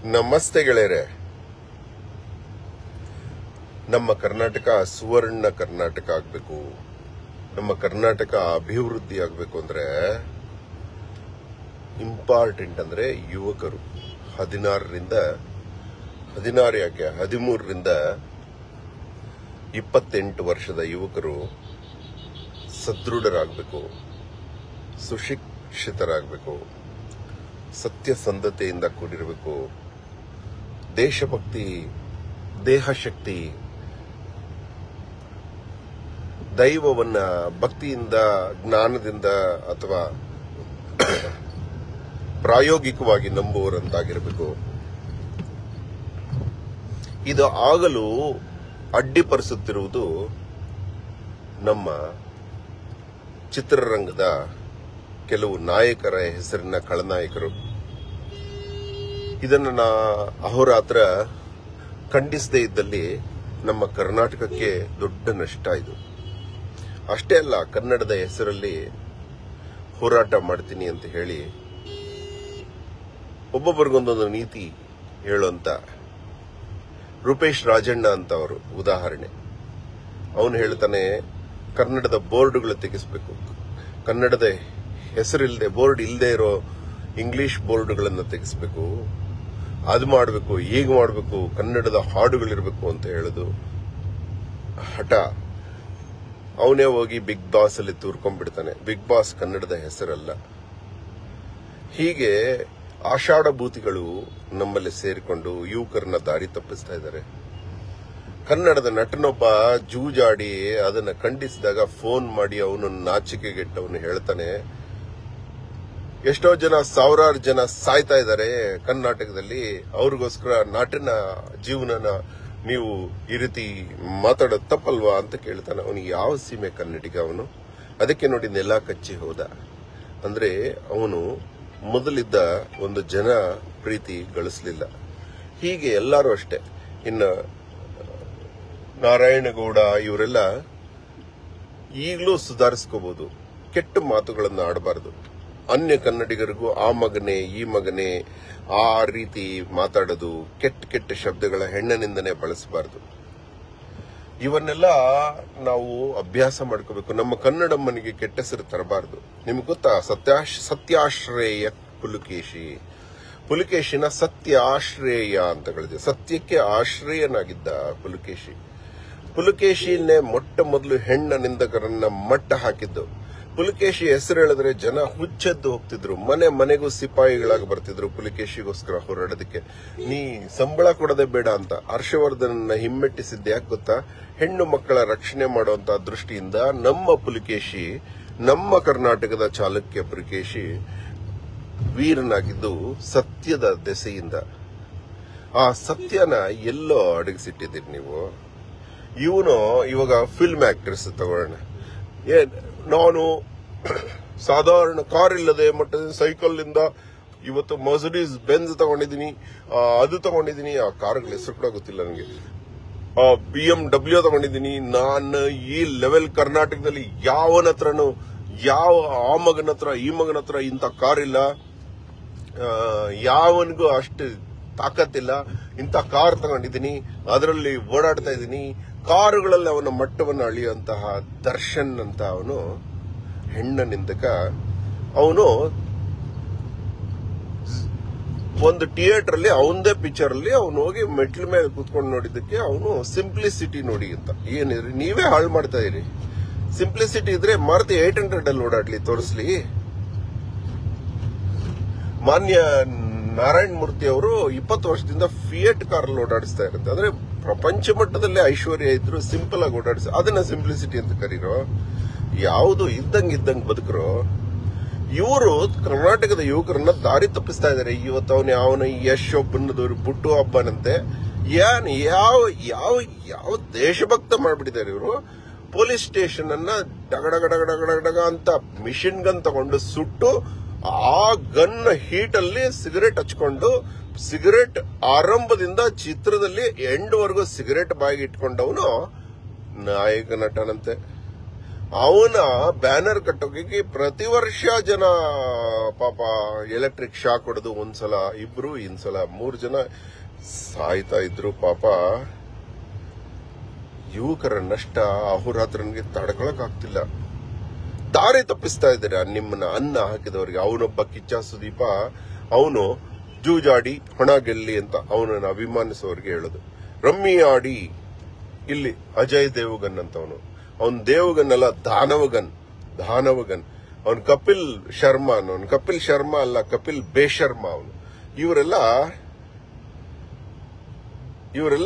ನಮಸ್ತೆ ಗೆಳೆಯರೆ ನಮ್ಮ ಕರ್ನಾಟಕ ಸುವರ್ಣ ಕರ್ನಾಟಕ ಆಗಬೇಕು ನಮ್ಮ ಕರ್ನಾಟಕ ಅಭಿವೃದ್ಧಿ ಆಗಬೇಕು ಅಂದ್ರೆ ಇಂಪಾರ್ಟೆಂಟ್ ಅಂದ್ರೆ ಯುವಕರು ಹದಿನಾರರಿಂದ ಹದಿನಾರು ಯಾಕೆ ಹದಿಮೂರರಿಂದ ಇಪ್ಪತ್ತೆಂಟು ವರ್ಷದ ಯುವಕರು ಸದೃಢರಾಗಬೇಕು ಸುಶಿಕ್ಷಿತರಾಗಬೇಕು ಸತ್ಯಸಂಧತೆಯಿಂದ ಕೂಡಿರಬೇಕು ದೇಶಭಕ್ತಿ ದೇಹಶಕ್ತಿ ದೈವವನ್ನ ಭಕ್ತಿಯಿಂದ ಜ್ಞಾನದಿಂದ ಅಥವಾ ಪ್ರಾಯೋಗಿಕವಾಗಿ ನಂಬುವರಂತಾಗಿರಬೇಕು ಇದು ಆಗಲು ಅಡ್ಡಿಪಡಿಸುತ್ತಿರುವುದು ನಮ್ಮ ಚಿತ್ರರಂಗದ ಕೆಲವು ನಾಯಕರ ಹೆಸರಿನ ಖಳನಾಯಕರು ಇದನ್ನು ನಾ ಅಹೋರಾತ್ರ ಖಂಡಿಸದೇ ಇದ್ದಲ್ಲಿ ನಮ್ಮ ಕರ್ನಾಟಕಕ್ಕೆ ದೊಡ್ಡ ನಷ್ಟ ಇದು ಅಷ್ಟೇ ಅಲ್ಲ ಕನ್ನಡದ ಹೆಸರಲ್ಲಿ ಹೋರಾಟ ಮಾಡ್ತೀನಿ ಅಂತ ಹೇಳಿ ಒಬ್ಬೊಬ್ಬರಿಗೊಂದೊಂದು ನೀತಿ ಹೇಳುವಂತ ರೂಪೇಶ್ ರಾಜಣ್ಣ ಅಂತ ಅವರು ಉದಾಹರಣೆ ಅವನು ಹೇಳ್ತಾನೆ ಕನ್ನಡದ ಬೋರ್ಡ್ಗಳು ತೆಗೆಸಬೇಕು ಕನ್ನಡದ ಹೆಸರಿಲ್ಲದೆ ಬೋರ್ಡ್ ಇಲ್ಲದೆ ಇರೋ ಇಂಗ್ಲಿಷ್ ಬೋರ್ಡ್ಗಳನ್ನು ತೆಗೆಸಬೇಕು ಅದು ಮಾಡಬೇಕು ಈಗ ಮಾಡಬೇಕು ಕನ್ನಡದ ಹಾಡುಗಳಿರಬೇಕು ಅಂತ ಹೇಳುದು ಹಠ ಅವನೇ ಹೋಗಿ ಬಿಗ್ ಬಾಸ್ ಅಲ್ಲಿ ತೂರ್ಕೊಂಡ್ಬಿಡ್ತಾನೆ ಬಿಗ್ ಬಾಸ್ ಕನ್ನಡದ ಹೆಸರಲ್ಲ ಹೀಗೆ ಆಷಾಢ ಭೂತಿಗಳು ನಮ್ಮಲ್ಲಿ ಸೇರಿಕೊಂಡು ಯುವಕರನ್ನ ದಾರಿ ತಪ್ಪಿಸ್ತಾ ಇದ್ದಾರೆ ಕನ್ನಡದ ನಟನೊಬ್ಬ ಜೂಜಾಡಿ ಅದನ್ನ ಖಂಡಿಸಿದಾಗ ಫೋನ್ ಮಾಡಿ ಅವನು ನಾಚಿಕೆಗೆಟ್ಟವನು ಹೇಳ್ತಾನೆ ಎಷ್ಟೋ ಜನ ಸಾವಿರಾರು ಜನ ಸಾಯ್ತಾ ಇದ್ದಾರೆ ಕರ್ನಾಟಕದಲ್ಲಿ ಅವ್ರಿಗೋಸ್ಕರ ನಾಟಿನ ಜೀವನನ ನೀವು ಈ ರೀತಿ ಮಾತಾಡೋದು ತಪ್ಪಲ್ವಾ ಅಂತ ಕೇಳ್ತಾನೆ ಅವನಿಗೆ ಯಾವ ಸೀಮೆ ಕನ್ನಡಿಗ ಅವನು ಅದಕ್ಕೆ ನೋಡಿ ನೆಲ ಕಚ್ಚಿ ಹೋದ ಅಂದ್ರೆ ಅವನು ಮೊದಲಿದ್ದ ಒಂದು ಜನ ಪ್ರೀತಿ ಗಳಿಸಲಿಲ್ಲ ಹೀಗೆ ಎಲ್ಲರೂ ಅಷ್ಟೇ ಇನ್ನು ನಾರಾಯಣಗೌಡ ಇವರೆಲ್ಲ ಈಗಲೂ ಸುಧಾರಿಸ್ಕೋಬಹುದು ಕೆಟ್ಟ ಮಾತುಗಳನ್ನು ಆಡಬಾರದು ಅನ್ಯ ಕನ್ನಡಿಗರಿಗೂ ಆ ಮಗನೇ ಈ ಮಗನೇ ಆ ರೀತಿ ಮಾತಾಡೋದು ಕೆಟ್ಟ ಕೆಟ್ಟ ಶಬ್ದಗಳ ಹೆಣ್ಣನಿಂದನೇ ಬಳಸಬಾರದು ಇವನ್ನೆಲ್ಲ ನಾವು ಅಭ್ಯಾಸ ಮಾಡ್ಕೋಬೇಕು ನಮ್ಮ ಕನ್ನಡಮ್ಮನಿಗೆ ಕೆಟ್ಟ ಹೆಸರು ತರಬಾರದು ನಿಮ್ಗೆ ಗೊತ್ತಾ ಸತ್ಯಾಶ್ ಸತ್ಯಾಶ್ರೇಯ ಪುಲಕೇಶಿ ಪುಲಕೇಶಿನ ಸತ್ಯ ಆಶ್ರೇಯ ಅಂತ ಹೇಳಿದೆ ಸತ್ಯಕ್ಕೆ ಆಶ್ರಯನಾಗಿದ್ದ ಪುಲಕೇಶಿ ಪುಲಕೇಶಿನೇ ಮೊಟ್ಟ ಮೊದಲು ಹೆಣ್ಣ ನಿಂದಕರನ್ನ ಮಟ್ಟ ಹಾಕಿದ್ದು ಪುಲಕೇಶಿ ಹೆಸರು ಹೇಳಿದ್ರೆ ಜನ ಹುಚ್ಚೆದ್ದು ಹೋಗ್ತಿದ್ರು ಮನೆ ಮನೆಗೂ ಸಿಪಾಯಿಗಳಾಗಿ ಬರ್ತಿದ್ರು ಪುಲಕೇಶಿಗೋಸ್ಕರ ಹೋರಾಡೋದಕ್ಕೆ ನೀ ಸಂಬಳ ಕೊಡದೆ ಬೇಡ ಅಂತ ಹರ್ಷವರ್ಧನ ಹಿಮ್ಮೆಟ್ಟಿಸಿದ್ದೆ ಯಾಕೆ ಗೊತ್ತಾ ಹೆಣ್ಣು ಮಕ್ಕಳ ರಕ್ಷಣೆ ಮಾಡುವಂತ ದೃಷ್ಟಿಯಿಂದ ನಮ್ಮ ಪುಲಕೇಶಿ ನಮ್ಮ ಕರ್ನಾಟಕದ ಚಾಲುಕ್ಯ ಪುಲಕೇಶಿ ವೀರನಾಗಿದ್ದು ಸತ್ಯದ ದೆಸೆಯಿಂದ ಆ ಸತ್ಯನ ಎಲ್ಲೋ ಅಡಗಿಸಿಟ್ಟಿದ್ದೀರಿ ನೀವು ಇವನು ಇವಾಗ ಫಿಲ್ಮ್ ಆಕ್ಟ್ರೆಸ್ ತಗೊಳ್ಳೋಣ ಏನ್ ನಾನು ಸಾಧಾರಣ ಕಾರ್ ಇಲ್ಲದೆ ಮಟ್ಟದ ಸೈಕಲ್ ಇಂದ ಇವತ್ತು ಮರ್ಸಿಡೀಸ್ ಬೆಂಜ್ ತಗೊಂಡಿದ್ದೀನಿ ಆ, ಅದು ತಗೊಂಡಿದ್ದೀನಿ ಆ ಕಾರ್ಗಳ ಹೆಸರು ಕೂಡ ಗೊತ್ತಿಲ್ಲ ನನಗೆ ಬಿ ಎಂ ಡಬ್ಲ್ಯೂ ತಗೊಂಡಿದ್ದೀನಿ ನಾನು ಈ ಲೆವೆಲ್ ಕರ್ನಾಟಕದಲ್ಲಿ ಯಾವನ ಹತ್ರನು ಯಾವ ಆ ಮಗನ ಹತ್ರ ಈ ಮಗನ ಹತ್ರ ಇಂಥ ಕಾರ್ ಇಲ್ಲ ಆ, ಯಾವನಿಗೂ ಅಷ್ಟು ತಾಕತ್ತಿಲ್ಲ ಇಂಥ ಕಾರ್ ತಗೊಂಡಿದ್ದೀನಿ ಅದರಲ್ಲಿ ಓಡಾಡ್ತಾ ಇದ್ದೀನಿ ಕಾರುಗಳಲ್ಲಿ ಅವನ ಮಟ್ಟವನ್ನು ಅಳಿಯುವಂತಹ ದರ್ಶನ್ ಅಂತ ಅವನು ಹೆಣ್ಣ ನಿಂದಕ ಅವನು ಒಂದು ಥಿಯೇಟರ್ ಅಲ್ಲಿ ಅವನದೇ ಪಿಕ್ಚರ್ ಅಲ್ಲಿ ಅವನು ಹೋಗಿ ಮೆಟ್ಲ ಮೇಲೆ ಕುತ್ಕೊಂಡು ನೋಡಿದ್ದಕ್ಕೆ ಅವನು ಸಿಂಪ್ಲಿಸಿಟಿ ನೋಡಿ ಅಂತ ಏನಿದ್ರಿ ನೀವೇ ಹಾಳು ಮಾಡ್ತಾ ಇದೀರಿ ಸಿಂಪ್ಲಿಸಿಟಿ ಇದ್ರೆ ಮಾರುತಿ ಏಟ್ ಹಂಡ್ರೆಡ್ ಅಲ್ಲಿ ಓಡಾಡ್ಲಿ ತೋರಿಸ್ಲಿ ಮಾನ್ಯ ನಾರಾಯಣ ಮೂರ್ತಿ ಅವರು ಇಪ್ಪತ್ತು ವರ್ಷದಿಂದ ಫಿಯೇಟ್ ಕಾರ್ ಓಡಾಡಿಸ್ತಾ ಇರುತ್ತೆ ಅಂದ್ರೆ ಪ್ರಪಂಚ ಮಟ್ಟದಲ್ಲಿ ಐಶ್ವರ್ಯ ಇದ್ರು ಸಿಂಪಲ್ ಆಗಿ ಓಡಾಡಿಸ ಅದನ್ನ ಸಿಂಪ್ಲಿಸಿಟಿ ಅಂತ ಕರೀರೋ ಯಾವುದು ಇದ್ದಂಗ್ ಇದ್ದಂಗ್ ಬದುಕರೋ ಇವರು ಕರ್ನಾಟಕದ ಯುವಕರನ್ನ ದಾರಿ ತಪ್ಪಿಸ್ತಾ ಇದ್ದಾರೆ ಇವತ್ತು ಅವನ ಯಾವನ ಯಶ್ ಒಬ್ಬನದವ್ರು ಬುಟ್ಟು ಹಬ್ಬನಂತೆ ಏನ್ ಯಾವ ಯಾವ ಯಾವ ದೇಶಭಕ್ತ ಮಾಡ್ಬಿಟ್ಟಿದ್ದಾರೆ ಇವರು ಪೊಲೀಸ್ ಸ್ಟೇಷನ್ ಅನ್ನ ಡಗಡಗ ಡಗ ಡಗ ಡಗ ಡಗ ಅಂತ ಮಿಷಿನ್ ಗನ್ ತಗೊಂಡು ಸುಟ್ಟು ಆ ಗನ್ ಹೀಟ್ ಅಲ್ಲಿ ಸಿಗರೇಟ್ ಹಚ್ಕೊಂಡು ಸಿಗರೇಟ್ ಆರಂಭದಿಂದ ಚಿತ್ರದಲ್ಲಿ ಎಂಡ್ ವರೆಗೂ ಸಿಗರೇಟ್ ಬಾಯಿಗೆ ಇಟ್ಕೊಂಡವನು ನಾಯಕ ನಟನಂತೆ ಅವನ ಬ್ಯಾನರ್ ಕಟ್ಟೋಕೆ ಪ್ರತಿ ವರ್ಷ ಜನ ಪಾಪ ಎಲೆಕ್ಟ್ರಿಕ್ ಶಾಕ್ ಹೊಡೆದು ಒಂದ್ಸಲ ಇಬ್ರು ಇನ್ನ್ಸಲ ಮೂರ್ ಜನ ಸಾಯ್ತಾ ಇದ್ರು ಪಾಪ ಯುವಕರ ನಷ್ಟ ಅಹೋರಾತ್ರನಿಗೆ ತಡ್ಕೊಳಕ್ ಆಗ್ತಿಲ್ಲ ದಾರಿ ತಪ್ಪಿಸ್ತಾ ಇದ್ದೀರಾ ನಿಮ್ಮನ್ನ ಅನ್ನ ಹಾಕಿದವರಿಗೆ ಅವನೊಬ್ಬ ಕಿಚ್ಚ ಸುದೀಪ ಅವನು ಜೂಜಾಡಿ ಹಣ ಗೆಲ್ಲಿ ಅಂತ ಅವನನ್ನು ಅಭಿಮಾನಿಸೋರಿಗೆ ಹೇಳೋದು ರಮ್ಮಿ ಆಡಿ ಇಲ್ಲಿ ಅಜಯ್ ದೇವಗನ್ ಅಂತ ಅವನು ಅವನ್ ದೇವಗನ್ ಅಲ್ಲ ದಾನವಗನ್ ದಾನವಗನ್ ಅವನ್ ಕಪಿಲ್ ಶರ್ಮಾ ಅವನು ಕಪಿಲ್ ಶರ್ಮಾ ಅಲ್ಲ ಕಪಿಲ್ ಬೇಶರ್ಮಾ ಅವನು ಇವರೆಲ್ಲ ಇವರೆಲ್ಲ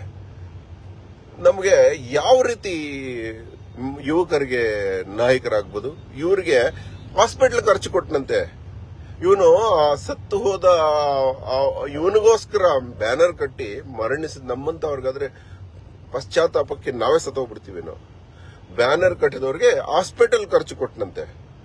ನಮಗೆ ಯಾವ ರೀತಿ ಯುವಕರಿಗೆ ನಾಯಕರಾಗ್ಬೋದು ಇವ್ರಿಗೆ ಹಾಸ್ಪಿಟ್ಲ್ ಖರ್ಚು ಕೊಟ್ಟನಂತೆ ಇವನು ಸತ್ತು ಹೋದ ಇವನಿಗೋಸ್ಕರ ಬ್ಯಾನರ್ ಕಟ್ಟಿ ಮರಣಿಸಿದ ನಮ್ಮಂತವ್ರಿಗಾದ್ರೆ ಪಶ್ಚಾತ್ತಾಪಕ್ಕೆ ನಾವೇ ಸತ್ತೋಗ್ಬಿಡ್ತೀವಿ ನಾವು ಬ್ಯಾನರ್ ಕಟ್ಟಿದವ್ರಿಗೆ ಹಾಸ್ಪಿಟಲ್ ಖರ್ಚು ಕೊಟ್ಟನಂತೆ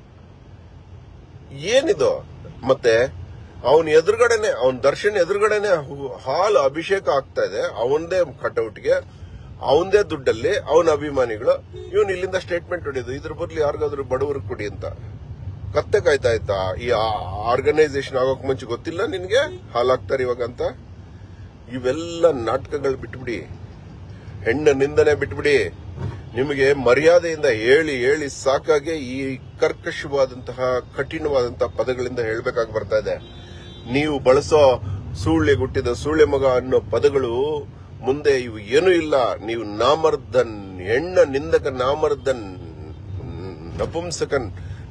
ಏನಿದು ಮತ್ತೆ ಅವನ ಎದುರುಗಡೆನೆ ಅವನ ದರ್ಶನ್ ಎದುರುಗಡೆನೆ ಹು- ಹಾಲು ಅಭಿಷೇಕ ಆಗ್ತಾ ಇದೆ ಅವನದೇ ಕಟೌಟ್ಗೆ ಅವನದೇ ದುಡ್ಡಲ್ಲಿ ಅವನ ಅಭಿಮಾನಿಗಳು ಇವನು ಇಲ್ಲಿಂದ ಸ್ಟೇಟ್ಮೆಂಟ್ ಹೊಡೆಯೋದು ಇದ್ರ ಬದಲು ಯಾರಿಗಾದ್ರೂ ಬಡವರಿಗೆ ಕೊಡಿ ಅಂತ ಕತ್ತೆ ಕಾಯ್ತಾ ಇತ್ತಾ ಈ ಆರ್ಗನೈಸೇಷನ್ ಆಗೋಕ್ ಮುಂಚೆ ಗೊತ್ತಿಲ್ಲ ನಿನ್ಗೆ ಹಾಲಾಗ್ತಾರೆ ಇವಾಗ ಅಂತ ಇವೆಲ್ಲ ನಾಟಕಗಳು ಬಿಟ್ಬಿಡಿ ಹೆಣ್ಣ ನಿಂದನೆ ಬಿಟ್ಬಿಡಿ ನಿಮಗೆ ಮರ್ಯಾದೆಯಿಂದ ಹೇಳಿ ಹೇಳಿ ಸಾಕಾಗಿ ಈ ಕರ್ಕಶವಾದಂತಹ ಕಠಿಣವಾದಂತಹ ಪದಗಳಿಂದ ಹೇಳ್ಬೇಕಾಗಿ ಬರ್ತಾ ಇದೆ ನೀವು ಬಳಸೋ ಸೂಳ್ಳೆ ಗುಟ್ಟಿದ ಸೂಳ್ಳೆ ಮಗ ಅನ್ನೋ ಪದಗಳು ಮುಂದೆ ಇವು ಏನೂ ಇಲ್ಲ ನೀವು ನಾಮರ್ದನ್ ಹೆಣ್ಣ ನಿಂದಕ ನಾಮರ್ದನ್ ನಪುಂಸಕನ್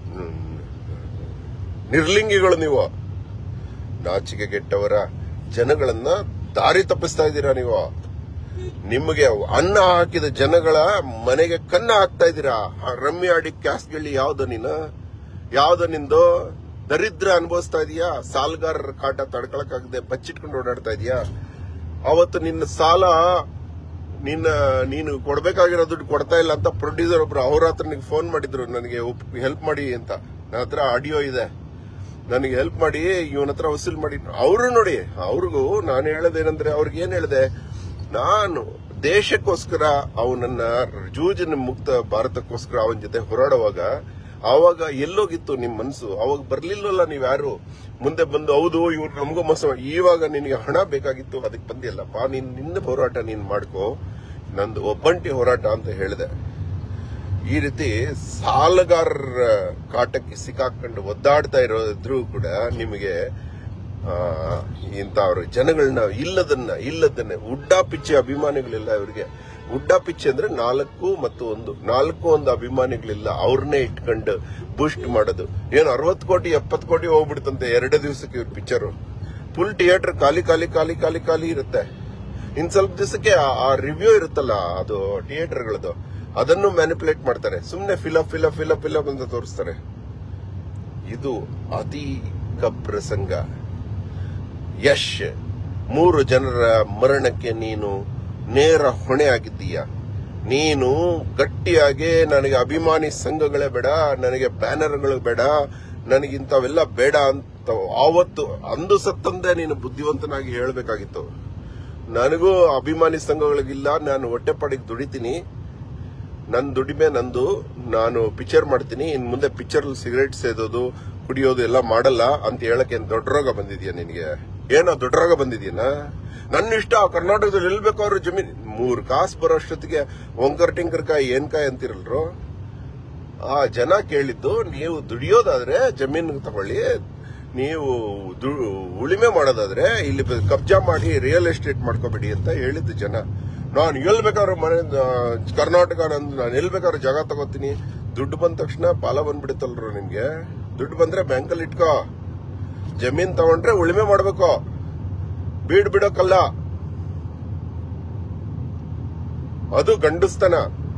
ನಿರ್ಲಿಂಗಿಗಳು ನೀವು ನಾಚಿಕೆ ಗೆಟ್ಟವರ ಜನಗಳನ್ನ ದಾರಿ ತಪ್ಪಿಸ್ತಾ ಇದ್ದೀರಾ ನೀವು ನಿಮಗೆ ಅನ್ನ ಹಾಕಿದ ಜನಗಳ ಮನೆಗೆ ಕನ್ನ ಹಾಕ್ತಾ ಇದ್ದೀರಾ ಆ ರಮ್ಮಿ ಆಡಿ ಕ್ಯಾಸ್ಟ್ಗಳ್ಳಿ ಯಾವ್ದು ನೀನು ಯಾವ್ದು ನಿಂದು ದರಿದ್ರ ಅನುಭವಿಸ್ತಾ ಇದೀಯಾ ಸಾಲ್ಗಾರರ ಕಾಟ ತಡ್ಕೊಳಕ್ಕಾಗದೆ ಬಚ್ಚಿಟ್ಕೊಂಡು ಓಡಾಡ್ತಾ ಇದೀಯಾ ಅವತ್ತು ನಿನ್ನ ಸಾಲ ನಿನ್ನ ನೀನು ಕೊಡ್ಬೇಕಾಗಿರೋ ದುಡ್ಡು ಕೊಡ್ತಾ ಇಲ್ಲ ಅಂತ ಪ್ರೊಡ್ಯೂಸರ್ ಒಬ್ರು ಅವ್ರ ಹತ್ರ ನನಗೆ ಫೋನ್ ಮಾಡಿದ್ರು ನನಗೆ ಹೆಲ್ಪ್ ಮಾಡಿ ಅಂತ ನನ್ನ ಹತ್ರ ಆಡಿಯೋ ಇದೆ ನನಗೆ ಹೆಲ್ಪ್ ಮಾಡಿ ಇವನ ಹತ್ರ ವಸೂಲ್ ಮಾಡಿ ಅವರು ನೋಡಿ ಅವ್ರಿಗೂ ನಾನು ಹೇಳೋದೇನಂದ್ರೆ ಅವ್ರಿಗೆ ಏನ್ ಹೇಳಿದೆ ನಾನು ದೇಶಕ್ಕೋಸ್ಕರ ಅವನನ್ನ ಜೂಜಿನ ಮುಕ್ತ ಭಾರತಕ್ಕೋಸ್ಕರ ಅವನ ಜೊತೆ ಹೋರಾಡುವಾಗ ಆವಾಗ ಎಲ್ಲೋಗಿತ್ತು ನಿಮ್ ಮನ್ಸು ಅವಾಗ ಬರ್ಲಿಲ್ವಲ್ಲ ನೀವ್ ಯಾರು ಮುಂದೆ ಬಂದು ಹೌದು ಇವ್ರು ನಮಗೂ ಮೋಸ ಮಾಡಿ- ಇವಾಗ ನಿನಗೆ ಹಣ ಬೇಕಾಗಿತ್ತು ಅದಕ್ಕೆ ಬಂದಿಲ್ಲಪ್ಪ ನೀನ್ ನಿನ್ನ ಹೋರಾಟ ನೀನ್ ಮಾಡ್ಕೋ ನಂದು ಒಬ್ಬಂಟಿ ಹೋರಾಟ ಅಂತ ಹೇಳಿದೆ ಈ ರೀತಿ ಸಾಲಗಾರರ ಕಾಟಕ್ಕೆ ಸಿಕ್ಕಾಕೊಂಡು ಒದ್ದಾಡ್ತಾ ಇರೋದ್ರೂ ಕೂಡ ನಿಮಗೆ ಆ, ಇಂಥವ್ರ ಜನಗಳನ್ನ ಇಲ್ಲದನ್ನ ಇಲ್ಲದನ್ನ ಉಡ್ಡಾಪಿಚ್ಚೆ ಅಭಿಮಾನಿಗಳಿಲ್ಲ ಇವರಿಗೆ ಉಡ್ಡಾಪಿಚ್ಚೆ ಅಂದ್ರೆ ನಾಲ್ಕು ಮತ್ತು ಒಂದು ನಾಲ್ಕು ಒಂದು ಅಭಿಮಾನಿಗಳಿಲ್ಲ ಅವ್ರನ್ನೇ ಇಟ್ಕೊಂಡು ಬೂಸ್ಟ್ ಮಾಡೋದು ಏನು ಅರವತ್ತು ಕೋಟಿ ಎಪ್ಪತ್ತು ಕೋಟಿ ಹೋಗ್ಬಿಡ್ತಂತೆ ಎರಡೇ ದಿವಸಕ್ಕೆ ಇವ್ರ ಪಿಕ್ಚರು ಫುಲ್ ಥಿಯೇಟರ್ ಖಾಲಿ ಖಾಲಿ ಖಾಲಿ ಖಾಲಿ ಖಾಲಿ ಇರುತ್ತೆ ಇನ್ ಸ್ವಲ್ಪ ದಿವಸಕ್ಕೆ ಆ ರಿವ್ಯೂ ಇರುತ್ತಲ್ಲ ಅದು ಥಿಯೇಟರ್ಗಳದು ಅದನ್ನು ಮ್ಯಾನಿಪುಲೇಟ್ ಮಾಡ್ತಾರೆ ಸುಮ್ನೆ ಫಿಲಪ್ ಫಿಲಪ್ ಫಿಲಪ್ ಫಿಲಪ್ ಅಂತ ತೋರಿಸ್ತಾರೆ ಇದು ಅತಿ ಪ್ರಸಂಗ ಯಶ್ ಮೂರು ಜನರ ಮರಣಕ್ಕೆ ನೀನು ನೇರ ಹೊಣೆ ಆಗಿದ್ದೀಯ ನೀನು ಗಟ್ಟಿಯಾಗಿ ನನಗೆ ಅಭಿಮಾನಿ ಸಂಘಗಳೇ ಬೇಡ ನನಗೆ ಬ್ಯಾನರ್ಗಳು ಬೇಡ ನನಗಿಂತವೆಲ್ಲ ಬೇಡ ಅಂತ ಆವತ್ತು ಅಂದು ಸತ್ತಂದೆ ನೀನು ಬುದ್ಧಿವಂತನಾಗಿ ಹೇಳಬೇಕಾಗಿತ್ತು ನನಗೂ ಅಭಿಮಾನಿ ಸಂಘಗಳಿಗಿಲ್ಲ ನಾನು ಹೊಟ್ಟೆಪಾಡಿಗೆ ದುಡಿತೀನಿ ನನ್ನ ದುಡಿಮೆ ನಂದು ನಾನು ಪಿಕ್ಚರ್ ಮಾಡ್ತೀನಿ ಇನ್ ಮುಂದೆ ಪಿಕ್ಚರ್ ಸಿಗರೇಟ್ ಸೇದೋದು ಕುಡಿಯೋದು ಎಲ್ಲ ಮಾಡಲ್ಲ ಅಂತ ಹೇಳಕ್ಕೆ ಏನ್ ದೊಡ್ಡ ರೋಗ ಬಂದಿದ್ಯಾ ನಿನಗೆ ಏನೋ ದೊಡ್ಡ ರೋಗ ಬಂದಿದ್ಯನಾ ನನ್ನ ಇಷ್ಟ ಕರ್ನಾಟಕದಲ್ಲಿ ಎಲ್ಲಿ ಬೇಕಾದ್ರೂ ಜಮೀನ್ ಮೂರ್ ಕಾಸು ಬರೋಷ್ಟೊತ್ತಿಗೆ ಒಂಕರ್ ಟಿಂಕರ್ ಕಾಯಿ ಏನ್ ಕಾಯಿ ಅಂತಿರಲ್ರು ಆ ಜನ ಕೇಳಿದ್ದು ನೀವು ದುಡಿಯೋದಾದ್ರೆ ಜಮೀನು ತಗೊಳ್ಳಿ ನೀವು ದು- ಉಳಿಮೆ ಮಾಡೋದಾದ್ರೆ ಇಲ್ಲಿ ಬ- ಕಬ್ಜಾ ಮಾಡಿ ರಿಯಲ್ ಎಸ್ಟೇಟ್ ಮಾಡ್ಕೋಬೇಡಿ ಅಂತ ಹೇಳಿದ್ದು ಜನ ನಾನು ಎಲ್ ಬೇಕಾದ್ರೂ ಮನೆ ಆ, ಕರ್ನಾಟಕ ನಂದು ನಾನು ಎಲ್ ಬೇಕಾದ್ರೂ ಜಾಗ ತಗೋತೀನಿ ದುಡ್ಡು ಬಂದ ತಕ್ಷಣ ಪಾಲ ಬಂದ್ಬಿಡುತ್ತಲ್ರು ನಿನ್ಗೆ ದುಡ್ಡು ಬಂದ್ರೆ ಬ್ಯಾಂಕಲ್ಲಿ ಇಟ್ಕೋ ಜಮೀನ್ ತಗೊಂಡ್ರೆ ಉಳಿಮೆ ಮಾಡ್ಬೇಕು ಬೀಡ್ ಬಿಡೋಕಲ್ಲ ಅದು ಗಂಡಸ್ತನ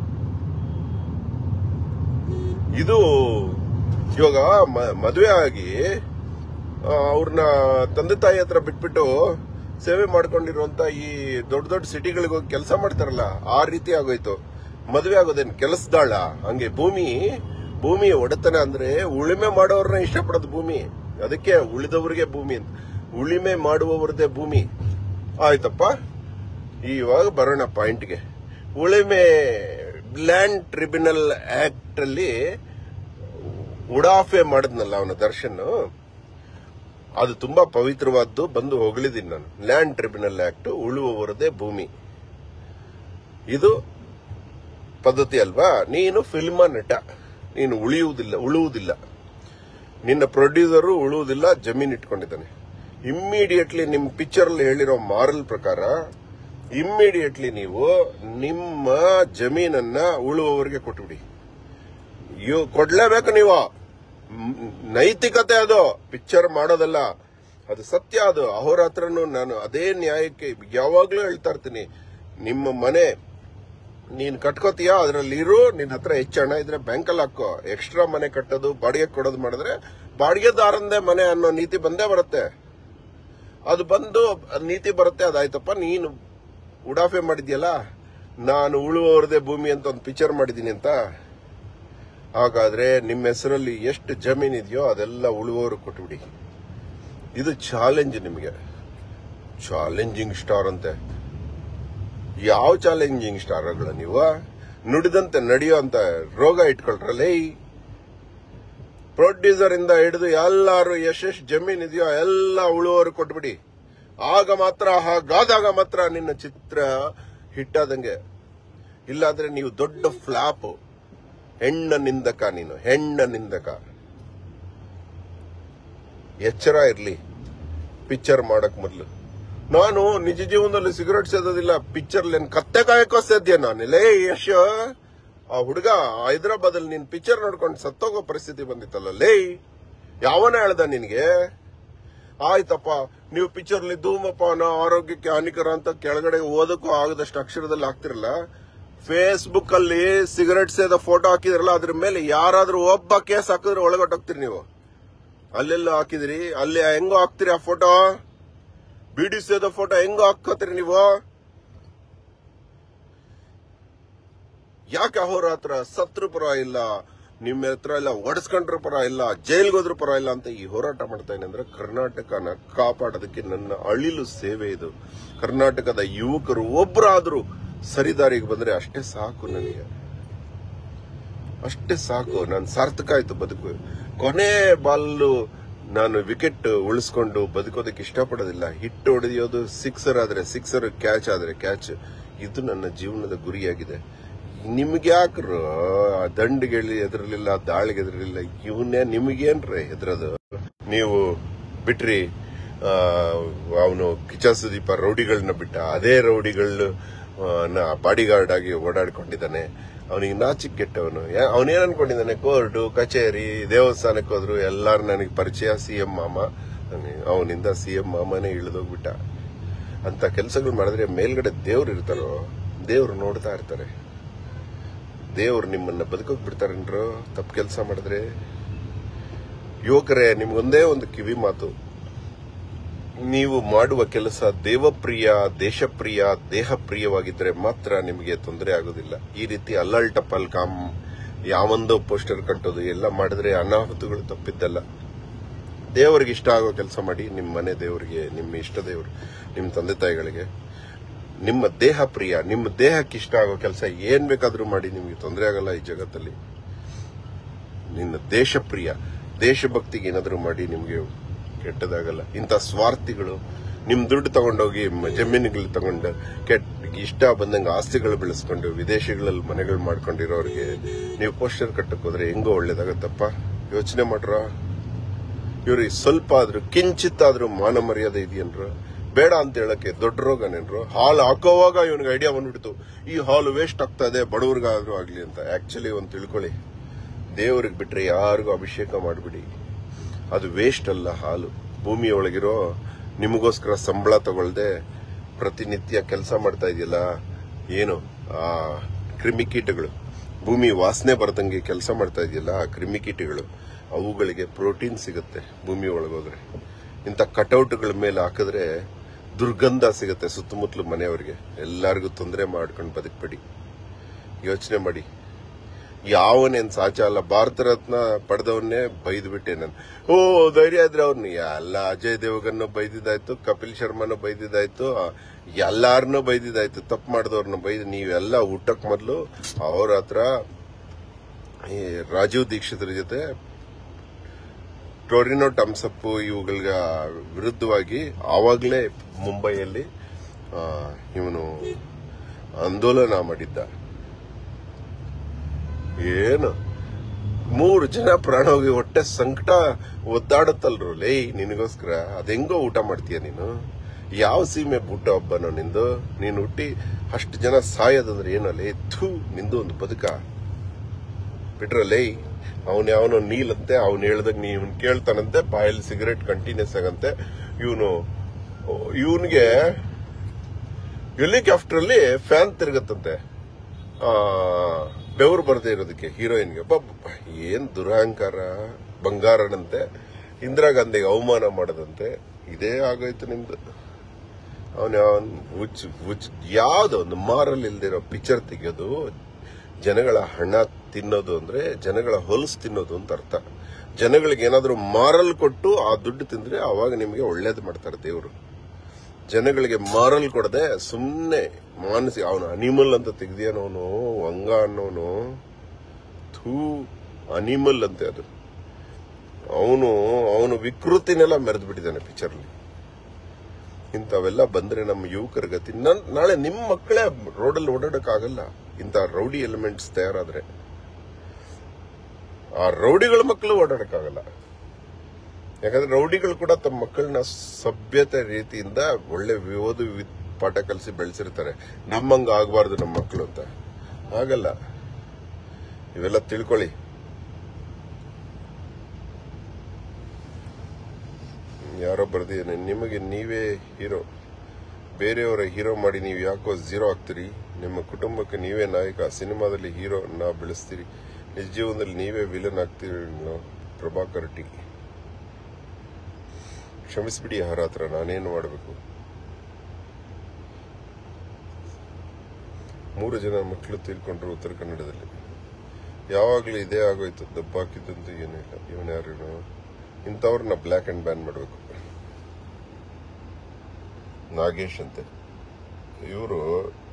ಇದು ಇವಾಗ ಮ- ಮದುವೆ ಆಗಿ ಅವ್ರನ್ನ ತಂದೆ ತಾಯಿ ಹತ್ರ ಬಿಟ್ಬಿಟ್ಟು ಸೇವೆ ಮಾಡ್ಕೊಂಡಿರುವಂತ ಈ ದೊಡ್ಡ ದೊಡ್ಡ ಸಿಟಿಗಳಿಗೆ ಹೋಗಿ ಕೆಲಸ ಮಾಡ್ತಾರಲ್ಲ ಆ ರೀತಿ ಆಗೋಯ್ತು ಮದುವೆ ಆಗೋದೇನ್ ಕೆಲಸದಾಳ ಹಂಗೆ ಭೂಮಿ ಭೂಮಿ ಒಡೆತನ ಅಂದ್ರೆ ಉಳಿಮೆ ಮಾಡೋರ್ನ ಇಷ್ಟಪಡೋದು ಭೂಮಿ ಅದಕ್ಕೆ ಉಳಿದವರಿಗೆ ಭೂಮಿ ಅಂತ ಉಳಿಮೆ ಮಾಡುವವರದೇ ಭೂಮಿ ಆಯ್ತಪ್ಪ ಇವಾಗ ಬರೋಣ ಪಾಯಿಂಟ್ಗೆ ಉಳಿಮೆ ಲ್ಯಾಂಡ್ ಟ್ರಿಬ್ಯುನಲ್ ಆಕ್ಟ್ ಅಲ್ಲಿ ಉಡಾಫೆ ಮಾಡಿದ್ನಲ್ಲ ಅವನ ದರ್ಶನ್ ಅದು ತುಂಬಾ ಪವಿತ್ರವಾದ್ದು ಬಂದು ಹೊಗಳಿದ್ದೀನಿ ನಾನು ಲ್ಯಾಂಡ್ ಟ್ರಿಬ್ಯುನಲ್ ಆಕ್ಟ್ ಉಳುವವರದೇ ಭೂಮಿ ಇದು ಪದ್ಧತಿ ಅಲ್ವಾ ನೀನು ಫಿಲ್ಮ ನಟ ನೀನು ಉಳಿಯುವುದಿಲ್ಲ ಉಳುವುದಿಲ್ಲ ನಿನ್ನ ಪ್ರೊಡ್ಯೂಸರು ಉಳುವುದಿಲ್ಲ ಜಮೀನ್ ಇಟ್ಕೊಂಡಿದ್ದಾನೆ ಇಮ್ಮಿಡಿಯೇಟ್ಲಿ ನಿಮ್ ಪಿಕ್ಚರ್ ಅಲ್ಲಿ ಹೇಳಿರೋ ಮಾರಲ್ ಪ್ರಕಾರ ಇಮ್ಮಿಡಿಯೇಟ್ಲಿ ನೀವು ನಿಮ್ಮ ಜಮೀನನ್ನ ಉಳುವವರಿಗೆ ಕೊಟ್ಬಿಡಿ ಇವ್ ಕೊಡ್ಲೇಬೇಕು ನೀವು ಮ್, ನೈತಿಕತೆ ಅದು ಪಿಕ್ಚರ್ ಮಾಡೋದಲ್ಲ ಅದು ಸತ್ಯ ಅದು ಅಹೋರಾತ್ರನು ನಾನು ಅದೇ ನ್ಯಾಯಕ್ಕೆ ಯಾವಾಗ್ಲೂ ಹೇಳ್ತಾ ಇರ್ತೀನಿ ನಿಮ್ಮ ಮನೆ ನೀನ್ ಕಟ್ಕೋತೀಯ ಅದ್ರಲ್ಲಿ ಇರು ನಿನ್ ಹತ್ರ ಹೆಚ್ಚು ಹಣ ಇದ್ರೆ ಬ್ಯಾಂಕಲ್ಲಿ ಹಾಕೋ ಎಕ್ಸ್ಟ್ರಾ ಮನೆ ಕಟ್ಟೋದು ಬಾಡಿಗೆ ಕೊಡೋದು ಮಾಡಿದ್ರೆ ಬಾಡಿಗೆದಾರಂದೇ ಮನೆ ಅನ್ನೋ ನೀತಿ ಬಂದೇ ಬರುತ್ತೆ ಅದು ಬಂದು ಅದ್ ನೀತಿ ಬರುತ್ತೆ ಅದಾಯ್ತಪ್ಪ ನೀನು ಉಡಾಫೆ ಮಾಡಿದ್ಯಲ್ಲ ನಾನು ಉಳುವವರದೇ ಭೂಮಿ ಅಂತ ಒಂದು ಪಿಕ್ಚರ್ ಮಾಡಿದ್ದೀನಿ ಅಂತ ಹಾಗಾದ್ರೆ ನಿಮ್ಮ ಹೆಸರಲ್ಲಿ ಎಷ್ಟು ಜಮೀನ್ ಇದೆಯೋ ಅದೆಲ್ಲ ಉಳುವವರು ಕೊಟ್ಬಿಡಿ ಇದು ಚಾಲೆಂಜ್ ನಿಮಗೆ ಚಾಲೆಂಜಿಂಗ್ ಸ್ಟಾರ್ ಅಂತೆ ಯಾವ ಚಾಲೆಂಜಿಂಗ್ ಸ್ಟಾರ್ಗಳ ನೀವು ನುಡಿದಂತೆ ನಡೆಯೋ ಅಂತ ರೋಗ ಇಟ್ಕೊಳ್ರಲ್ಲ ಪ್ರೊಡ್ಯೂಸರ್ ಇಂದ ಹಿಡಿದು ಎಲ್ಲಾರು ಎಷ್ಟೆಷ್ಟು ಜಮೀನ್ ಇದೆಯೋ ಎಲ್ಲ ಉಳುವವರು ಕೊಟ್ಬಿಡಿ ಆಗ ಮಾತ್ರ ಹಾಗಾದಾಗ ಮಾತ್ರ ನಿನ್ನ ಚಿತ್ರ ಹಿಟ್ಟಾದಂಗೆ ಇಲ್ಲಾಂದ್ರೆ ನೀವು ದೊಡ್ಡ ಫ್ಲಾಪ್ ಹೆಣ್ಣ ನಿಂದಕ ನೀನು ಹೆಣ್ಣ ನಿಂದಕ ಎಚ್ಚರ ಇರ್ಲಿ ಪಿಕ್ಚರ್ ಮಾಡಕ್ ಮೊದ್ಲು ನಾನು ನಿಜ ಜೀವನದಲ್ಲಿ ಸಿಗರೆಟ್ ಸೇದೋದಿಲ್ಲ ಪಿಕ್ಚರ್ ಏನ್ ಕತ್ತೆ ಕಾಯಕೋ ಸೇದ್ಯ ನಾನು ಲೇ ಯಶ ಆ ಹುಡುಗ ಹೈದರಾಬಾದ್ ಅಲ್ಲಿ ನೀನ್ ಪಿಕ್ಚರ್ ನೋಡ್ಕೊಂಡು ಸತ್ತೋಗೋ ಪರಿಸ್ಥಿತಿ ಬಂದಿತ್ತಲ್ಲ ಲೇ ಯಾವನ ಹೇಳ್ದ ನಿನ್ಗೆ ಆಯ್ತಪ್ಪ ನೀವು ಪಿಕ್ಚರ್ ಅಲ್ಲಿ ಧೂಮಪಾನ ಆರೋಗ್ಯಕ್ಕೆ ಹಾನಿಕರ ಅಂತ ಕೆಳಗಡೆ ಓದಕ್ಕೂ ಆಗದಷ್ಟು ಅಕ್ಷರದಲ್ಲಿ ಹಾಕ್ತಿರಲ್ಲ ಫೇಸ್ಬುಕ್ ಅಲ್ಲಿ ಸಿಗರೆಟ್ ಸೇದ ಫೋಟೋ ಹಾಕಿದ್ರಲ್ಲ ಅದ್ರ ಮೇಲೆ ಯಾರಾದ್ರೂ ಒಬ್ಬ ಕೇಸ್ ಹಾಕಿದ್ರೆ ಒಳಗೊಟ್ಟೋಗ್ತೀರಿ ನೀವು ಅಲ್ಲೆಲ್ಲ ಹಾಕಿದಿರಿ ಅಲ್ಲಿ ಹೆಂಗೋ ಹಾಕ್ತಿರಿ ಆ ಫೋಟೋ ಬಿಡಿ ಸೇದ ಫೋಟೋ ಹೆಂಗೋ ಹಾಕೋತೀರಿ ನೀವು ಯಾಕೆ ಅಹೋರಾತ್ರ ಸತ್ರು ಪರ ಇಲ್ಲ ನಿಮ್ಮ ಹತ್ರ ಎಲ್ಲ ಒಡಿಸ್ಕೊಂಡ್ರ ಪರ ಇಲ್ಲ ಜೈಲ್ಗೆ ಹೋದ್ರ ಪರ ಇಲ್ಲ ಅಂತ ಈ ಹೋರಾಟ ಮಾಡ್ತಾ ಇದ್ದೀನಿ ಅಂದ್ರೆ ಕರ್ನಾಟಕನ ಕಾಪಾಡೋದಕ್ಕೆ ನನ್ನ ಅಳಿಲು ಸೇವೆ ಇದು ಕರ್ನಾಟಕದ ಯುವಕರು ಒಬ್ಬರಾದ್ರೂ ಸರಿದಾರಿಗೆ ಬಂದ್ರೆ ಅಷ್ಟೇ ಸಾಕು ನನಗೆ ಅಷ್ಟೇ ಸಾಕು ನಾನು ಸಾರ್ಥಕ ಆಯ್ತು ಬದುಕು ಕೊನೆ ಬಾಲ್ಲು ನಾನು ವಿಕೆಟ್ ಉಳಿಸ್ಕೊಂಡು ಬದುಕೋದಕ್ಕೆ ಇಷ್ಟಪಡೋದಿಲ್ಲ ಹಿಟ್ ಹೊಡೆಯೋದು ಸಿಕ್ಸರ್ ಆದ್ರೆ ಸಿಕ್ಸರ್ ಕ್ಯಾಚ್ ಆದ್ರೆ ಕ್ಯಾಚ್ ಇದು ನನ್ನ ಜೀವನದ ಗುರಿಯಾಗಿದೆ ನಿಮ್ಗೆ ಯಾಕ್ರು ದಂಡಿಗೆ ಎದುರಲಿಲ್ಲ ದಾಳಿಗೆ ಎದುರಲಿಲ್ಲ ಇವನ್ನೇ ನಿಮಗೇನ್ರಿ ಹೆದರೋದು ನೀವು ಬಿಟ್ರಿ ಅವನು ಕಿಚ ಸುದೀಪ ರೌಡಿಗಳನ್ನ ಬಿಟ್ಟ ಅದೇ ರೌಡಿಗಳು ಬಾಡಿಗಾರ್ಡ್ ಆಗಿ ಓಡಾಡ್ಕೊಂಡಿದ್ದಾನೆ ಅವನಿಗೆ ನಾಚಿಕ್ ಕೆಟ್ಟವನು ಅವನೇನ್ ಅನ್ಕೊಂಡಿದ್ದಾನೆ ಕೋರ್ಟು ಕಚೇರಿ ದೇವಸ್ಥಾನಕ್ಕೆ ಹೋದ್ರು ಎಲ್ಲಾರು ನನಗೆ ಪರಿಚಯ ಸಿ ಎಂ ಮಾಮ ಅವನಿಂದ ಸಿ ಎಂ ಮಾಮನೇ ಇಳಿದೋಗ್ಬಿಟ್ಟ ಅಂತ ಕೆಲಸಗಳು ಮಾಡಿದ್ರೆ ಮೇಲ್ಗಡೆ ದೇವ್ರು ಇರ್ತಾರೋ ದೇವ್ರು ನೋಡ್ತಾ ಇರ್ತಾರೆ ದೇವ್ರು ನಿಮ್ಮನ್ನ ಬದುಕೋಕ್ ಬಿಡ್ತಾರೇನ್ರು ತಪ್ಪು ಕೆಲಸ ಮಾಡಿದ್ರೆ ಯುವಕರೇ ನಿಮ್ಗೊಂದೇ ಒಂದು ಕಿವಿ ಮಾತು ನೀವು ಮಾಡುವ ಕೆಲಸ ದೇವಪ್ರಿಯ ದೇಶಪ್ರಿಯ ದೇಹಪ್ರಿಯವಾಗಿದ್ರೆ ಮಾತ್ರ ನಿಮಗೆ ತೊಂದರೆ ಆಗೋದಿಲ್ಲ ಈ ರೀತಿ ಅಲ್ಲಲ್ಟ ಪಲ್ಕಾಮ್ ಯಾವೊಂದೋ ಪೋಸ್ಟರ್ ಕಟ್ಟೋದು ಎಲ್ಲ ಮಾಡಿದ್ರೆ ಅನಾಹುತಗಳು ತಪ್ಪಿದ್ದಲ್ಲ ದೇವರಿಗೆ ಇಷ್ಟ ಆಗೋ ಕೆಲಸ ಮಾಡಿ ನಿಮ್ಮ ಮನೆ ದೇವರಿಗೆ ನಿಮ್ಮ ಇಷ್ಟ ದೇವರು ನಿಮ್ಮ ತಂದೆ ತಾಯಿಗಳಿಗೆ ನಿಮ್ಮ ದೇಹ ಪ್ರಿಯ ನಿಮ್ಮ ದೇಹಕ್ಕೆ ಇಷ್ಟ ಆಗೋ ಕೆಲಸ ಏನ್ ಬೇಕಾದ್ರೂ ಮಾಡಿ ನಿಮಗೆ ತೊಂದರೆ ಆಗಲ್ಲ ಈ ಜಗತ್ತಲ್ಲಿ ನಿನ್ನ ದೇಶ ಪ್ರಿಯ ದೇಶಭಕ್ತಿಗೆ ಏನಾದ್ರೂ ಮಾಡಿ ನಿಮಗೆ ಕೆಟ್ಟದಾಗಲ್ಲ ಇಂಥ ಸ್ವಾರ್ಥಿಗಳು ನಿಮ್ ದುಡ್ಡು ತಗೊಂಡೋಗಿ ಮ- ಜಮೀನುಗಳು ತಗೊಂಡು ಕೆಟ್ಟ ಇಷ್ಟ ಬಂದಂಗೆ ಆಸ್ತಿಗಳು ಬೆಳೆಸ್ಕೊಂಡು ವಿದೇಶಗಳಲ್ಲಿ ಮನೆಗಳು ಮಾಡ್ಕೊಂಡಿರೋರಿಗೆ ನೀವು ಪೋಸ್ಟರ್ ಕಟ್ಟಕ್ ಹೋದ್ರೆ ಹೆಂಗೋ ಒಳ್ಳೇದಾಗತ್ತಪ್ಪ ಯೋಚನೆ ಮಾಡ್ರ ಇವ್ರಿಗೆ ಸ್ವಲ್ಪ ಆದ್ರೂ ಕಿಂಚಿತ್ತಾದ್ರೂ ಮಾನ ಮರ್ಯಾದೆ ಇದೆಯನ್ರು ಬೇಡ ಅಂತ ಹೇಳಕ್ಕೆ ದೊಡ್ಡ ರೋಗನೇನ್ರು ಹಾಲು ಹಾಕೋವಾಗ ಇವನಿಗೆ ಐಡಿಯಾ ಬಂದ್ಬಿಡ್ತು ಈ ಹಾಲು ವೇಸ್ಟ್ ಆಗ್ತಾ ಇದೆ ಬಡವ್ರಿಗಾದ್ರೂ ಆಗ್ಲಿ ಅಂತ ಆಕ್ಚುಲಿ ಒಂದು ತಿಳ್ಕೊಳ್ಳಿ ದೇವ್ರಿಗೆ ಬಿಟ್ರೆ ಯಾರಿಗೂ ಅಭಿಷೇಕ ಮಾಡ್ಬಿಡಿ ಅದು ವೇಸ್ಟ್ ಅಲ್ಲ ಹಾಲು ಭೂಮಿಯೊಳಗಿರೋ ನಿಮಗೋಸ್ಕರ ಸಂಬಳ ತಗೊಳ್ದೆ ಪ್ರತಿನಿತ್ಯ ಕೆಲಸ ಮಾಡ್ತಾ ಇದೆಯಲ್ಲ ಏನು ಆ ಕ್ರಿಮಿಕೀಟಗಳು ಭೂಮಿ ವಾಸನೆ ಬರ್ದಂಗೆ ಕೆಲಸ ಮಾಡ್ತಾ ಇದೆಯಲ್ಲ ಆ ಕ್ರಿಮಿಕೀಟಗಳು ಅವುಗಳಿಗೆ ಪ್ರೋಟೀನ್ ಸಿಗುತ್ತೆ ಭೂಮಿ ಒಳಗೋದ್ರೆ ಇಂಥ ಕಟೌಟ್ಗಳ ಮೇಲೆ ಹಾಕಿದ್ರೆ ದುರ್ಗಂಧ ಸಿಗುತ್ತೆ ಸುತ್ತಮುತ್ತಲು ಮನೆಯವರಿಗೆ ಎಲ್ಲರಿಗೂ ತೊಂದರೆ ಮಾಡ್ಕೊಂಡು ಬದುಕ್ಬೇಡಿ ಯೋಚನೆ ಮಾಡಿ ಯಾವನೇನ್ ಸಾಚ ಅಲ್ಲ ಭಾರತ ರತ್ನ ಪಡೆದವನ್ನೇ ಬೈದು ಬಿಟ್ಟೆ ನಾನು ಓ ಧೈರ್ಯ ಇದ್ರೆ ಅವ್ರನ್ನ ಎಲ್ಲ ಅಜಯ್ ದೇವಗನ್ನು ಬೈದಿದ್ದಾಯ್ತು ಕಪಿಲ್ ಶರ್ಮನು ಬೈದಿದ್ದಾಯ್ತು ಎಲ್ಲಾರನ್ನೂ ಬೈದಿದ್ದಾಯ್ತು ತಪ್ಪು ಮಾಡಿದವ್ರನ್ನ ಬೈದು ನೀವೆಲ್ಲ ಊಟಕ್ ಮೊದಲು ಅವ್ರ ಹತ್ರ ಈ ರಾಜೀವ್ ದೀಕ್ಷಿತರ ಜೊತೆ ಟೊರಿನೋ ಟಮ್ಸಪ್ ಇವುಗಳ ವಿರುದ್ಧವಾಗಿ ಆವಾಗಲೇ ಮುಂಬೈಯಲ್ಲಿ ಇವನು ಆಂದೋಲನ ಮಾಡಿದ್ದ ಏನು ಮೂರು ಜನ ಪ್ರಾಣ ಹೋಗಿ ಹೊಟ್ಟೆ ಸಂಕಟ ಒದ್ದಾಡುತ್ತಲ್ರು ಲೇ ನಿನಗೋಸ್ಕರ ಅದೆಂಗೋ ಊಟ ಮಾಡ್ತೀಯ ನೀನು ಯಾವ ಸೀಮೆ ಬುಟ್ಟ ಹಬ್ಬನೋ ನಿಂದು ನೀನು ಹುಟ್ಟಿ ಅಷ್ಟು ಜನ ಸಾಯೋದಂದ್ರೆ ಏನಲ್ಲೇ ಥೂ ನಿಂದು ಒಂದು ಬದುಕ ಬಿಟ್ರಲ್ಲೇ ಅವನ್ ಯಾವನೋ ನೀಲಂತೆ ಅವ್ನು ಹೇಳ್ದಾಗ ನೀ ಇವ್ನ್ ಕೇಳ್ತಾನಂತೆ ಬಾಯಲ್ಲಿ ಸಿಗರೇಟ್ ಕಂಟಿನ್ಯೂಸ್ ಆಗಂತೆ ಇವನು ಇವನ್ಗೆ ಹೆಲಿಕಾಪ್ಟರ್ ಅಲ್ಲಿ ಫ್ಯಾನ್ ತಿರುಗತ್ತಂತೆ ಆ, ಬೆವರು ಬರದೇ ಇರೋದಕ್ಕೆ ಹೀರೋಯಿನ್ಗೆ ಪಾಪ ಏನ್ ದುರಹಂಕಾರ ಬಂಗಾರನಂತೆ ಇಂದಿರಾ ಗಾಂಧಿಗೆ ಅವಮಾನ ಮಾಡದಂತೆ ಇದೇ ಆಗೋಯ್ತು ನಿಮ್ದು ಅವನ ಹುಚ್ಚ ಹುಚ್ಚ ಯಾವ್ದೋ ಒಂದು ಮಾರಲ್ ಇಲ್ದಿರೋ ಪಿಕ್ಚರ್ ತೆಗೆಯೋದು ಜನಗಳ ಹಣ ತಿನ್ನೋದು ಅಂದ್ರೆ ಜನಗಳ ಹೊಲಸು ತಿನ್ನೋದು ಅಂತ ಅರ್ಥ ಜನಗಳಿಗೆ ಏನಾದ್ರೂ ಮಾರಲ್ ಕೊಟ್ಟು ಆ ದುಡ್ಡು ತಿಂದ್ರೆ ಅವಾಗ ನಿಮಗೆ ಒಳ್ಳೇದು ಮಾಡ್ತಾರೆ ದೇವರು ಜನಗಳಿಗೆ ಮಾರಲ್ ಕೊಡದೆ ಸುಮ್ಮನೆ ಮಾನಸಿಕ ಅವನು ಅನಿಮಲ್ ಅಂತ ತೆಗ್ದಿಯಾನವನು ವಂಗ ಅನ್ನೋನು ಥೂ ಅನಿಮಲ್ ಅಂತೆ ಅದು ಅವನು ಅವನು ವಿಕೃತಿನೆಲ್ಲ ಮೆರೆದು ಬಿಟ್ಟಿದ್ದಾನೆ ಪಿಕ್ಚರ್ಲಿ ಇಂಥವೆಲ್ಲ ಬಂದ್ರೆ ನಮ್ಮ ಯುವಕರ ಗತಿ ನನ್- ನಾಳೆ ನಿಮ್ಮ ಮಕ್ಕಳೇ ರೋಡಲ್ಲಿ ಓಡಾಡಕ್ಕಾಗಲ್ಲ ಇಂಥ ರೌಡಿ ಎಲಿಮೆಂಟ್ಸ್ ತಯಾರಾದ್ರೆ ಆ ರೌಡಿಗಳ ಮಕ್ಕಳು ಓಡಾಡಕ್ಕಾಗಲ್ಲ ಯಾಕಂದ್ರೆ ರೌಡಿಗಳು ಕೂಡ ತಮ್ಮ ಮಕ್ಕಳನ್ನ ಸಭ್ಯತೆ ರೀತಿಯಿಂದ ಒಳ್ಳೆ ಓದು ವಿ- ಪಾಠ ಕಲಿಸಿ ಬೆಳೆಸಿರ್ತಾರೆ ನಮ್ಮಂಗ ಆಗಬಾರ್ದು ನಮ್ಮ ಮಕ್ಕಳು ಅಂತ ಆಗಲ್ಲ ಇವೆಲ್ಲ ತಿಳ್ಕೊಳ್ಳಿ ಯಾರೋ ಬರ್ದಿದ್ದಾನೆ ನಿಮಗೆ ನೀವೇ ಹೀರೋ ಬೇರೆಯವರ ಹೀರೋ ಮಾಡಿ ನೀವು ಯಾಕೋ ಝೀರೋ ಆಗ್ತೀರಿ ನಿಮ್ಮ ಕುಟುಂಬಕ್ಕೆ ನೀವೇ ನಾಯಕ ಸಿನಿಮಾದಲ್ಲಿ ಹೀರೋನ ಬೆಳೆಸ್ತೀರಿ ನಿಜ ಜೀವನದಲ್ಲಿ ನೀವೇ ವಿಲನ್ ಆಗ್ತೀರಿ ಅನ್ನೋ ಪ್ರಭಾಕರ್ ಟಿ ಕ್ಷಮಿಸ್ಬಿಡಿ ಯಾರ ಹತ್ರ ನಾನೇನು ಮಾಡಬೇಕು ಮೂರು ಜನ ಮಕ್ಕಳು ತೀರ್ಕೊಂಡ್ರು ಉತ್ತರ ಕನ್ನಡದಲ್ಲಿ ಯಾವಾಗಲೂ ಇದೇ ಆಗೋಯ್ತು ದಬ್ಬಾಕಿದ್ದಂತೂ ಏನೂ ಇಲ್ಲ ಇವನ್ ಯಾರು ಇವನು ಇಂಥವ್ರನ್ನ ಬ್ಲ್ಯಾಕ್ ಅಂಡ್ ಬ್ಯಾನ್ ಮಾಡಬೇಕು ನಾಗೇಶ್ ಅಂತೆ ಇವರು